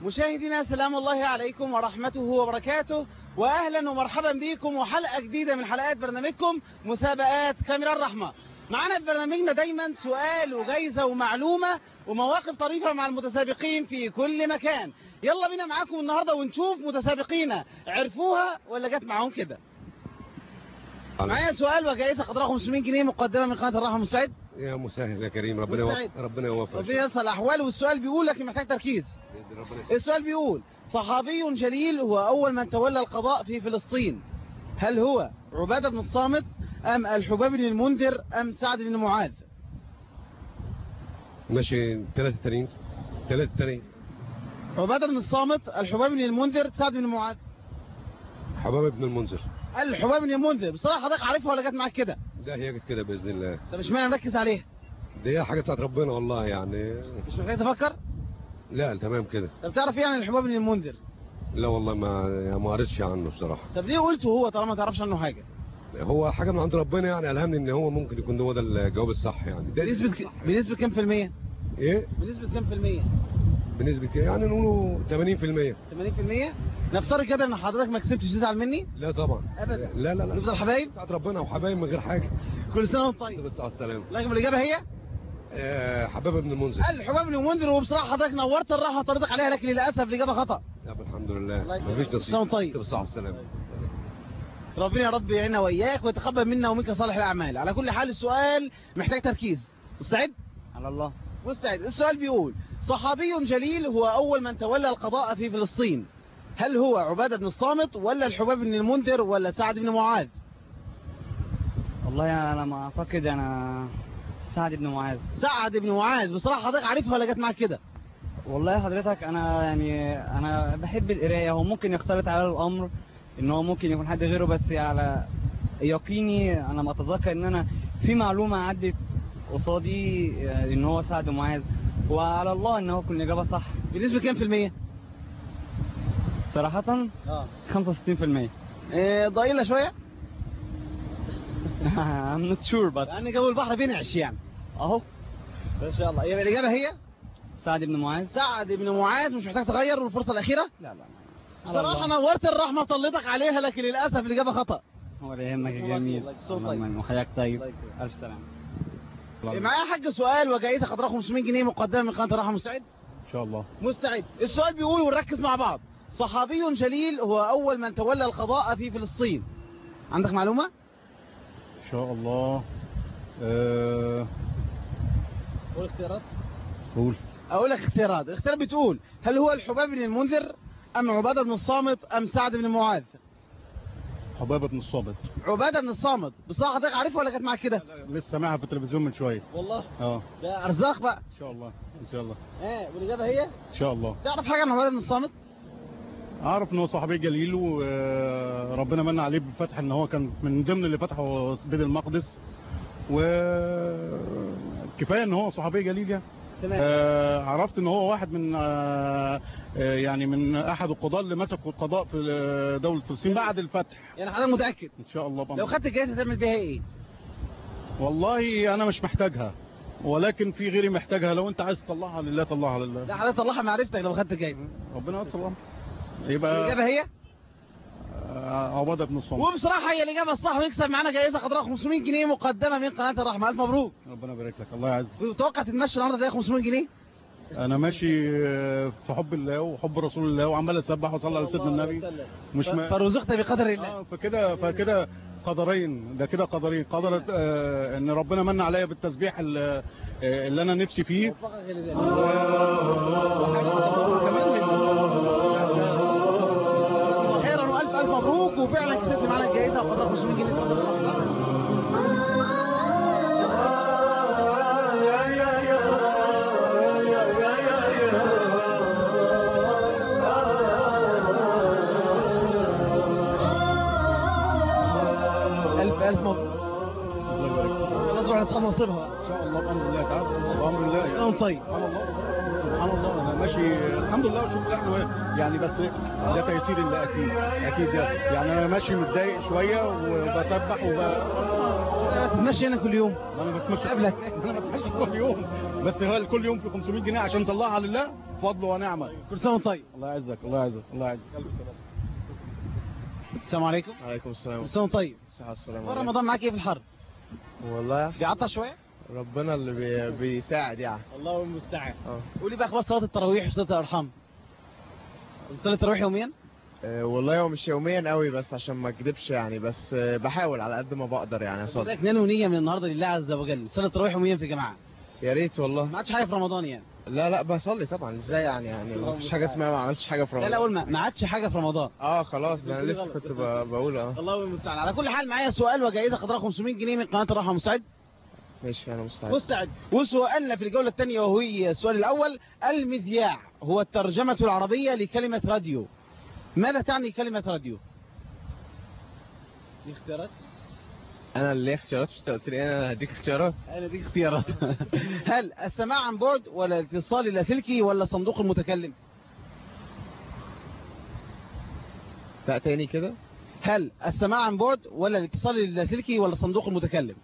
مشاهدينا سلام الله عليكم ورحمته وبركاته واهلا ومرحبا بكم وحلقه جديده من حلقات برنامجكم مسابقات كاميرا الرحمه معانا في برنامجنا دايما سؤال وجايزه ومعلومه ومواقف طريفه مع المتسابقين في كل مكان يلا بينا معاكم النهارده ونشوف متسابقينا عرفوها ولا جت معاهم كده معايا سؤال وجائزه قدرها 500 جنيه مقدمه من قناه الرحمه مستعد يا مسهل يا كريم ربنا مستعد. يوفق ربنا يوفق ربنا يصل الاحوال والسؤال بيقول لكن محتاج تركيز بإذن ربنا يسلمك. السؤال بيقول صحابي جليل هو أول من تولى القضاء في فلسطين هل هو عبادة بن الصامت أم الحباب بن المنذر أم سعد بن معاذ ماشي ثلاثة تانيين ثلاثة تانيين عبادة بن الصامت الحباب بن المنذر سعد بن معاذ حباب ابن المنذر الحباب بن المنذر بصراحة حضرتك عارفها ولا جت معاك كده ده هي جت كده بإذن الله طب اشمعنى نركز عليها دي هي حاجة بتاعت ربنا والله يعني مش محتاج تفكر لا تمام كده طب تعرف ايه عن الحباب بن المنذر لا والله ما ما قريتش عنه بصراحة طب ليه قلته هو طالما ما تعرفش عنه حاجة هو حاجة من عند ربنا يعني ألهمني إن هو ممكن يكون هو ده الجواب الصح يعني ده بنسبة ك... بنسبة كام في المية إيه بنسبة كام في المية بنسبة كده يعني نقوله 80% 80% نفترض كده ان حضرتك ما كسبتش تزعل مني لا طبعا أبدا. لا لا لا نفضل حبايب بتاعت ربنا وحبايب من غير حاجة كل سنة وانت طيب بس على السلامة لكن الإجابة هي آه، حباب ابن المنذر الحباب بن المنذر وبصراحة حضرتك نورت الراحة وطردك عليها لكن للأسف الإجابة خطأ لا الحمد لله الله يكرمك. مفيش سنة نصيب وأنت طيب. بس على السلامة ربنا يا رب يعيننا وإياك ويتقبل منا ومنك صالح الأعمال على كل حال السؤال محتاج تركيز مستعد؟ على الله مستعد السؤال بيقول صحابي جليل هو أول من تولى القضاء في فلسطين هل هو عبادة بن الصامت ولا الحباب بن المنذر ولا سعد بن معاذ والله على ما اعتقد انا سعد بن معاذ سعد بن معاذ بصراحة حضرتك عارفها ولا جت معاك كده والله حضرتك انا يعني انا بحب القرايه هو ممكن يختلط على الامر ان هو ممكن يكون حد غيره بس على يقيني انا ما اتذكر ان انا في معلومه عدت قصادي آه، ان هو سعد بن معاذ وعلى الله ان هو كل اجابه صح بنسبة كام في المية؟ صراحه اه 65% إيه ضئيلة شوية I'm not sure but لأن جو البحر بينعش يعني اهو إن شاء الله يبقى الإجابة هي سعد بن معاذ سعد بن معاذ مش محتاج تغير والفرصة الأخيرة لا لا صراحة نورت الرحمة طلتك عليها لكن للأسف الإجابة خطأ ولا يهمك الله يا جميل يخليك، صوت الله طيب. يهمك وحياك طيب الله يكرمك. الف سلامه معايا يا حاج سؤال وجائزة قدرها 500 جنيه مقدمة من قناة الرحمة مستعد؟ ان شاء الله مستعد السؤال بيقول ونركز مع بعض صحابي جليل هو أول من تولى القضاء في فلسطين عندك معلومة؟ ان شاء الله أه... قول اختيارات قول أقول لك اختيارات الاختيار بتقول هل هو الحباب بن المنذر أم عبادة بن الصامت أم سعد بن معاذ حبابة بن الصابت عبادة بن الصامت بصراحة حضرتك عارفها ولا كانت معاك كده؟ لسه سامعها في التلفزيون من شويه والله اه ده أرزاق بقى ان شاء الله ان شاء الله ايه والإجابة هي ان شاء الله تعرف حاجة عن عبادة بن الصامت؟ اعرف ان هو صحابي جليل وربنا من عليه بالفتح ان هو كان من ضمن اللي فتحوا بيت المقدس وكفايه ان هو صحابي جليل يعني تمام آه، عرفت ان هو واحد من آه، آه، يعني من احد القضاة اللي مسكوا القضاء في آه، دولة فلسطين بعد الفتح يعني حضرتك متأكد ان شاء الله لو بأمر. خدت الجائزة تعمل بيها ايه؟ والله انا مش محتاجها ولكن في غيري محتاجها لو انت عايز تطلعها لله طلعها لله ده حضرتك طلعها معرفتك لو خدت الجائزة ربنا يستر الأمر. يبقى الإجابة هي آه، عبادة بن الصمت وبصراحة هي الإجابة الصح ويكسب معانا جائزة قدرها 500 جنيه مقدمة من قناة الرحمة ألف مبروك ربنا يبارك لك الله يعزك وتوقع تتمشى النهارده تلاقي 500 جنيه انا ماشي آه، في حب الله وحب رسول الله وعمال اسبح واصلي على سيدنا النبي مش ما فرزقت بقدر الله اه فكده فكده قدرين ده كده قدرين قدر آه ان ربنا من عليا بالتسبيح اللي, آه، اللي انا نفسي فيه وفقك لذلك. وكمان خيرا والف الف مبروك وفعلا كسبت معانا الجائزه وقدرها 500 جنيه تفضل صح الف الف مبروك الله يبارك فيك. نطلع لاصحاب نصيبها ان شاء الله بامر الله تعالى بامر الله سنة يعني وانت طيب سبحان الله سبحان الله انا ماشي الحمد لله وشوف الله احنا يعني بس ده تيسير الله اكيد اكيد يعني يعني انا ماشي متضايق شويه وبسبح وب تمشي هنا كل يوم انا بتمشى قبلك. انا بتمشى كل يوم بس هو كل يوم في 500 جنيه عشان طلعها لله فضل ونعمه كل سنه وانت طيب الله يعزك الله يعزك الله يعزك الف سلامه السلام عليكم عليكم السلام كل سنه وانت طيب الصحة والسلام اخبار عليكم. رمضان معاك ايه في الحر والله بيعطل شويه ربنا اللي بي... بيساعد يعني الله المستعان اه قولي بقى اخبار صلاه التراويح وصلاه الارحام بتصلي التراويح يوميا آه، والله هو مش يوميا قوي بس عشان ما اكدبش يعني بس آه، بحاول على قد ما بقدر يعني اصلي لك نانو نيه من النهارده لله عز وجل صلاه التراويح يوميا في جماعه يا ريت والله ما عادش حاجه في رمضان يعني لا لا بصلي طبعا ازاي يعني يعني ما فيش حاجه اسمها ما عملتش حاجه في لا رمضان لا اقول ما ما عادش حاجه في رمضان اه خلاص ده انا بتقولي لسه غلط. كنت ب- بقول اه الله المستعان على كل حال معايا سؤال وجائزه قدرها 500 جنيه من قناه الرحمه مستعد ماشي انا مستعد مستعد وسؤالنا في الجوله الثانيه وهو السؤال الاول المذياع هو الترجمه العربيه لكلمه راديو ماذا تعني كلمه راديو دي اختيارات انا اللي ليا اختيارات مش انت قلت لي انا هديك اختيارات انا دي اختيارات هل السماع عن بعد ولا الاتصال اللاسلكي ولا صندوق المتكلم لا تاني كده هل السماع عن بعد ولا الاتصال اللاسلكي ولا صندوق المتكلم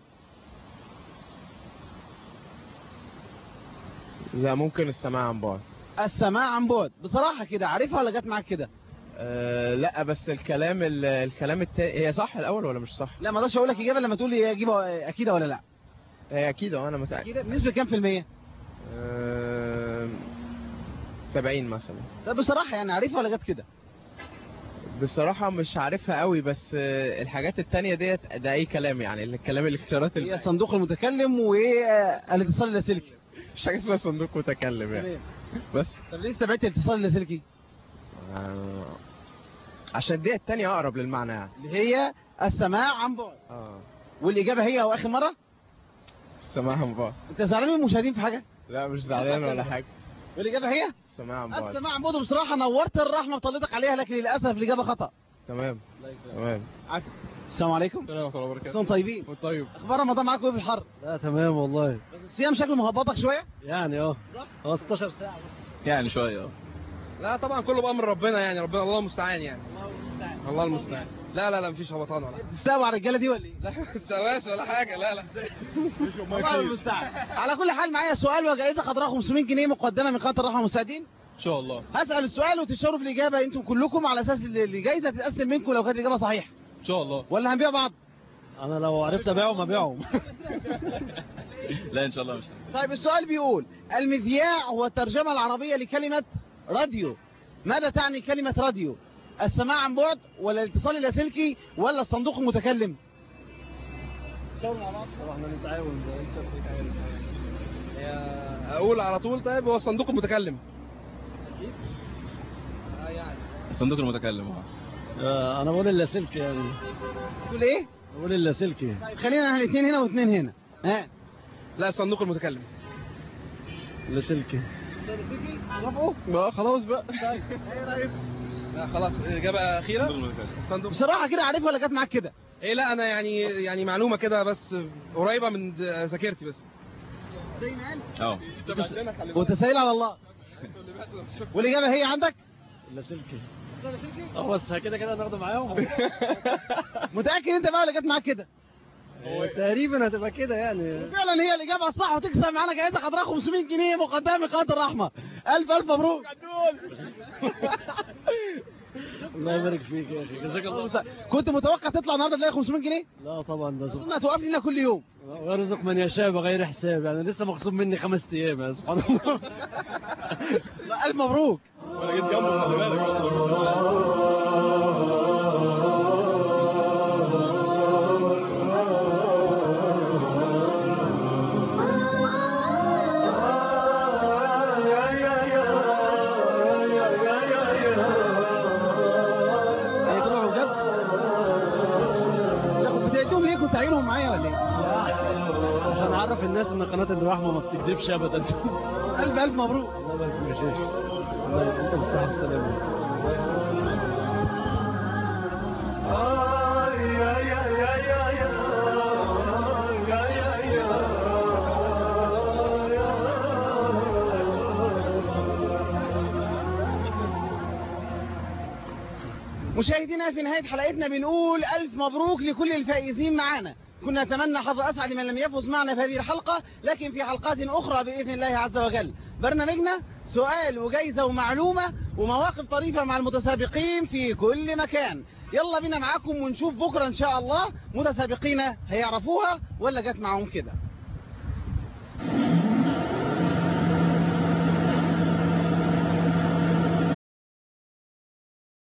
لا ممكن السماع عن بعد السماع عن بعد بصراحه كده عارفها ولا جت معاك كده أه لا بس الكلام ال- الكلام التاني هي صح الاول ولا مش صح لا ما اقدرش اقول لك اجابه لما تقول لي اجيبه اكيده ولا لا هي اكيد اه انا متاكد اكيده بنسبه كام في الميه أه 70 مثلا لا بصراحه يعني عارفها ولا جت كده بصراحة مش عارفها قوي بس آه، الحاجات التانية ديت ده أي كلام يعني الكلام الاختيارات هي اللي صندوق المتكلم والاتصال اللاسلكي مش حاجة اسمها صندوق متكلم يعني تمام بس طب ليه استبعدت الاتصال اللاسلكي آه، عشان دي التانية أقرب للمعنى يعني اللي هي السماع عن بعد اه والاجابه هي او اخر مره السماع عن بعد انت زعلان من المشاهدين في حاجه لا مش زعلان ولا حاجة والاجابه هي السماع عن بعد السماع عن بعد بصراحه نورت الرحمه بطلتك عليها لكن للاسف الاجابه خطا تمام تمام السلام عليكم السلام ورحمه الله وبركاته كلكم طيبين طيب اخبار رمضان معاكم ايه في الحر لا تمام والله بس الصيام شكله مهبطك شويه يعني اه هو 16 ساعة يعني شويه اه لا طبعا كله بامر ربنا يعني ربنا الله المستعان يعني الله المستعان لا لا لا مفيش هبطان ولا تستوى على الرجاله دي ولا ايه لا استواش ولا حاجه لا لا الله المستعان على كل حال معايا سؤال وجائزه قدرها 500 جنيه مقدمه من قناه الرحمه المساعدين ان شاء الله هسال السؤال وتشاروا في الاجابه انتم كلكم على اساس ان الجائزه تتقسم منكم لو كانت الاجابه صحيحه ان شاء الله ولا هنبيع بعض انا لو عرفت ابيعهم ابيعهم لا ان شاء الله مش طيب السؤال بيقول المذياع هو الترجمه العربيه لكلمه راديو ماذا تعني كلمه راديو السماع عن بعد ولا الاتصال اللاسلكي ولا الصندوق المتكلم احنا نتعاون ده انت بتتعاون اقول على طول طيب هو الصندوق المتكلم الصندوق المتكلم اه انا بقول اللاسلكي يعني تقول ايه بقول اللاسلكي طيب خلينا احنا الاثنين هنا واثنين هنا ها لا الصندوق المتكلم اللاسلكي توافقوا اه خلاص بقى لا خلاص اجابه اخيره الصندوق المتكلم الصندوق بصراحه كده عارفها ولا جت معاك كده ايه لا انا يعني يعني معلومه كده بس قريبه من د- ذاكرتي بس زي ما قال اه وتسهيل على الله والاجابه هي عندك اللاسلكي اه بس كده كده ناخده معاهم متاكد انت بقى ولا جت معاك كده تقريبا هتبقى كده يعني فعلا هي الاجابه الصح وتكسب معانا جائزه قدرها 500 جنيه مقدمه من قناه الرحمه الف الف مبروك الله يبارك فيك يا اخي جزاك الله كنت متوقع تطلع النهارده تلاقي 500 جنيه لا طبعا ده سبحان اظن هتوقف لنا كل يوم ويرزق من يشاء بغير حساب يعني لسه مخصوم مني خمس ايام يا سبحان الله لا، الف مبروك انا جيت جنبه خلي بالك هي طلعوا بجد لا كنت بتعدهم ليه كنت عايرهم معايا ولا ايه عشان اعرف الناس ان قناه الرحمه ما بتكذبش ابدا الف الف مبروك الله يبارك فيك يا شيخ الله يبارك- انت بالصحه والسلامه مشاهدينا في نهاية حلقتنا بنقول ألف مبروك لكل الفائزين معانا كنا نتمنى حظ أسعد من لم يفز معنا في هذه الحلقة لكن في حلقات أخرى بإذن الله عز وجل برنامجنا سؤال وجايزة ومعلومة ومواقف طريفة مع المتسابقين في كل مكان يلا بينا معاكم ونشوف بكرة إن شاء الله متسابقين هيعرفوها ولا جت معاهم كده